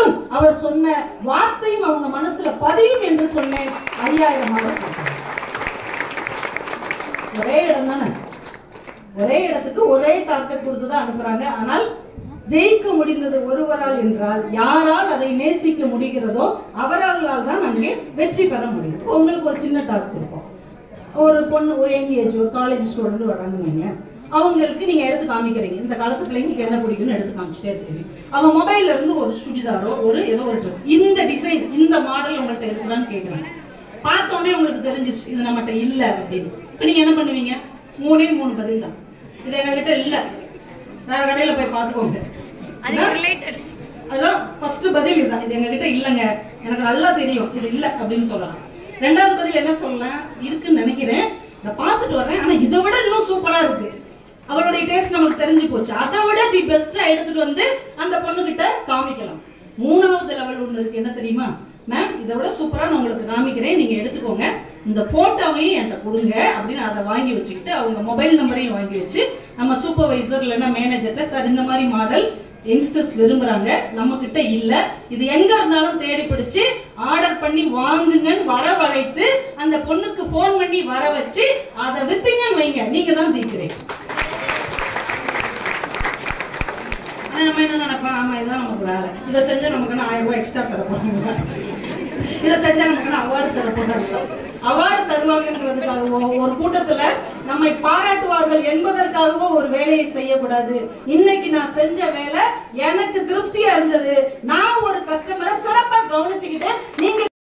நிமிடம் அவர் சொன்ன வார்த்தையும் அவங்க மனசுல பதியும் என்று சொன்னேன் ஐயாயிரம் ஆர்டர் போட்டாங்க. ஒரே இடம் தானே ஒரே இடத்துக்கு ஒரே டார்கெட் கொடுத்து தான் அனுப்புறாங்க ஆனால் ஜெயிக்க முடிந்தது ஒருவரால் என்றால் யாரால் அதை நேசிக்க முடிகிறதோ அவரால் தான் அங்கே வெற்றி பெற முடியும் இப்போ உங்களுக்கு ஒரு சின்ன டாஸ்க் இருக்கும் ஒரு பொண்ணு ஒரு யங் ஏஜ் ஒரு காலேஜ் ஸ்டூடெண்ட் வராங்கன்னு வைங்களேன். அவங்களுக்கு நீங்க எடுத்து காமிக்கிறீங்க இந்த காலத்து பிள்ளைங்களுக்கு என்ன பிடிக்கும்னு எடுத்து காமிச்சிட்டே தெரியும் அவங்க மொபைல்ல இருந்து ஒரு சுடிதாரோ ஒரு ஏதோ ஒரு ட்ரெஸ் இந்த டிசைன் இந்த மாடல் உங்கள்கிட்ட இருக்குதான்னு கேட்குறாங்க பார்த்த உடனே உங்களுக்கு தெரிஞ்சிச்சு இது நம்மகிட்ட இல்ல அப்படின்னு இப்போ நீங்க என்ன பண்ணுவீங்க மூணே மூணு பதில் தான் இது எங்ககிட்ட இல்ல வேற கடையில போய் பார்த்துக்கோங்க அதுக்கு ரிலேட்டட் அதான் ஃபர்ஸ்ட் பதில் இதுதான் இது எங்ககிட்ட இல்லைங்க எனக்கு நல்லா தெரியும் இது இல்ல அப்படின்னு சொல்லலாம் ரெண்டாவது பதில் என்ன சொல்லலாம் இருக்குன்னு நினைக்கிறேன் இதை பார்த்துட்டு வரேன் ஆனா இதை விட இன்னும் சூப்பரா இருக்கு அவளுடைய டேஸ்ட் நமக்கு தெரிஞ்சு போச்சு அதை விட தி பெஸ்டா எடுத்துட்டு வந்து அந்த பொண்ணுகிட்ட காமிக்கலாம் மூணாவது லெவல் ஒண்ணு இருக்கு என்ன தெரியுமா மேம் இதை விட சூப்பரா நான் உங்களுக்கு காமிக்கிறேன் நீங்க எடுத்துக்கோங்க இந்த போட்டோவையும் என்கிட்ட கொடுங்க அப்படின்னு அதை வாங்கி வச்சுக்கிட்டு அவங்க மொபைல் நம்பரையும் வாங்கி வச்சு நம்ம சூப்பர்வைசர் இல்லைன்னா மேனேஜர்கிட்ட சார் இந்த மாதிரி மாடல் யங்ஸ்டர்ஸ் விரும்புறாங்க நம்ம கிட்ட இல்ல இது எங்க இருந்தாலும் தேடி பிடிச்சு ஆர்டர் பண்ணி வாங்குங்கன்னு வரவழைத்து அந்த பொண்ணுக்கு ஃபோன் பண்ணி வர வச்சு அதை வித்தீங்கன்னு வைங்க நீங்க தான் தீக்கிறீங்க ஆனா நம்ம என்ன நினைப்போம் ஆமா இதுதான் நமக்கு வேலை இதை செஞ்சா நமக்கு ஆயிரம் ரூபாய் எக்ஸ்ட்ரா தர போறாங்க இதை செஞ்சா நமக்கு அவார்டு தர போறாங்க அவார்டு தருவாங்கன்றதுக்காகவோ ஒரு கூட்டத்துல நம்மை பாராட்டுவார்கள் என்பதற்காகவோ ஒரு வேலையை செய்யக்கூடாது இன்னைக்கு நான் செஞ்ச வேலை எனக்கு திருப்தியா இருந்தது நான் ஒரு கஸ்டமரை சிறப்பா கவனிச்சுக்கிட்டேன் நீங்க